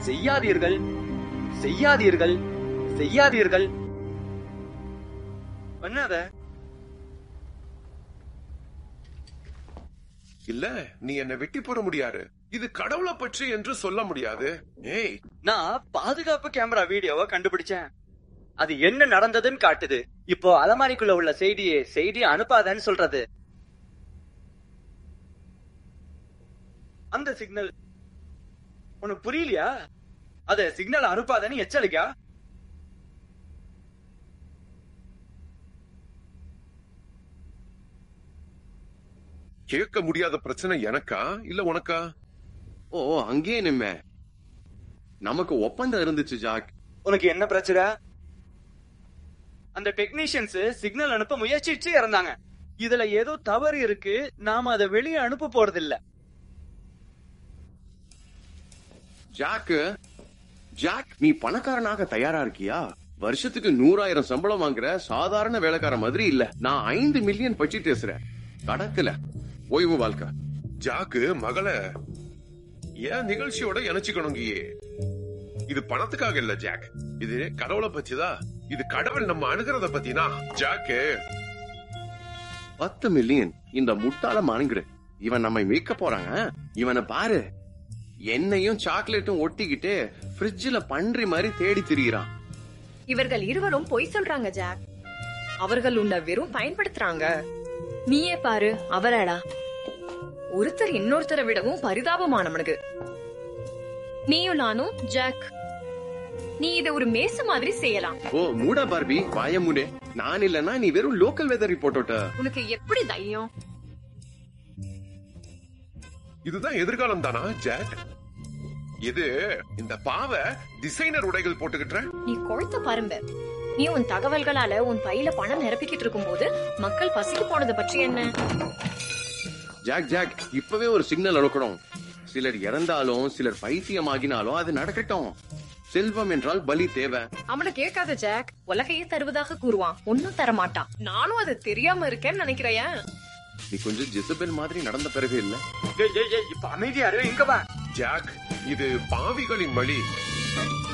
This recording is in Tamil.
செய்யாதீர்கள் செய்யாதீர்கள் செய்யாதீர்கள் பண்ணாத இல்ல நீ என்ன வெட்டி போட முடியாது இது கடவுளை பற்றி என்று சொல்ல முடியாது ஏய் நான் பாதுகாப்பு கேமரா வீடியோவை கண்டுபிடிச்சேன் அது என்ன நடந்ததுன்னு காட்டுது இப்போ அலமாரிக்குள்ள உள்ள செய்தியை செய்தி அனுப்பாதன்னு சொல்றது அந்த சிக்னல் உனக்கு புரியலையா அத சிக்னல் அனுப்பாதன்னு எச்சரிக்கா கேட்க முடியாத பிரச்சனை எனக்கா இல்ல உனக்கா ஓ அங்கேயே நிம்ம நமக்கு ஒப்பந்தம் இருந்துச்சு ஜாக் உனக்கு என்ன பிரச்சனை அந்த டெக்னீஷியன்ஸ் சிக்னல் அனுப்ப முயற்சிச்சு இறந்தாங்க இதுல ஏதோ தவறு இருக்கு நாம அதை வெளியே அனுப்ப போறதில்ல ஜாக் ஜாக் நீ பணக்காரனாக தயாரா இருக்கியா வருஷத்துக்கு நூறாயிரம் சம்பளம் வாங்குற சாதாரண வேலைக்கார மாதிரி இல்ல நான் ஐந்து மில்லியன் பற்றி பேசுறேன் கணக்குல ஓய்வு வாழ்க்கை ஜாக்கு மகளை ஏன் நிகழ்ச்சியோட இணைச்சுக்கணுங்கியே இது பணத்துக்காக இல்ல ஜாக் இது கடவுளை பத்திதான் இது கடவுள் நம்ம அணுகிறத பத்தினா ஜாக்கு பத்து மில்லியன் இந்த முட்டாள மானுங்கிற இவன் நம்மை மீட்க போறாங்க இவனை பாரு என்னையும் சாக்லேட்டும் ஒட்டிக்கிட்டு ஃப்ரிட்ஜ்ல பன்றி மாதிரி தேடி திரியிறான் இவர்கள் இருவரும் பொய் சொல்றாங்க ஜாக் அவர்கள் உன்னை வெறும் பயன்படுத்துறாங்க நீயே பாரு அவராடா ஒருத்தர் இன்னொருத்தரை விடவும் பரிதாபமானவனுக்கு நீயும் நானும் ஜாக் நீ இத ஒரு மேச மாதிரி செய்யலாம் ஓ மூடா பார்பி வாய மூடே நான் இல்லனா நீ வெறும் லோக்கல் வெதர் ரிப்போர்ட்டோட்ட உனக்கு எப்படி தைரியம் இதுதான் எதிர்காலம் தானா ஜாக் இது இந்த பாவ டிசைனர் உடைகள் போட்டுக்கிட்ட நீ கொழுத்த பரும்ப நீ உன் தகவல்களால உன் பையில பணம் நிரப்பிக்கிட்டு இருக்கும்போது மக்கள் பசிக்கு போனதை பற்றி என்ன ஜாக் ஜாக் இப்பவே ஒரு சிக்னல் அனுக்கணும் சிலர் இறந்தாலும் சிலர் பைத்தியமாகினாலும் அது நடக்கட்டும் செல்வம் என்றால் பலி தேவை அவனை கேட்காத ஜாக் உலகையே தருவதாக கூறுவான் ஒன்னும் தர மாட்டான் நானும் அது தெரியாம இருக்கேன்னு நினைக்கிறேன் நீ கொஞ்சம் ஜெசபெல் மாதிரி நடந்த பிறகு இல்ல ஏய், ஏய், ஏய், இப்ப அமைதியாரு இங்க வா ஜாக் இது பாவிகளின் வழி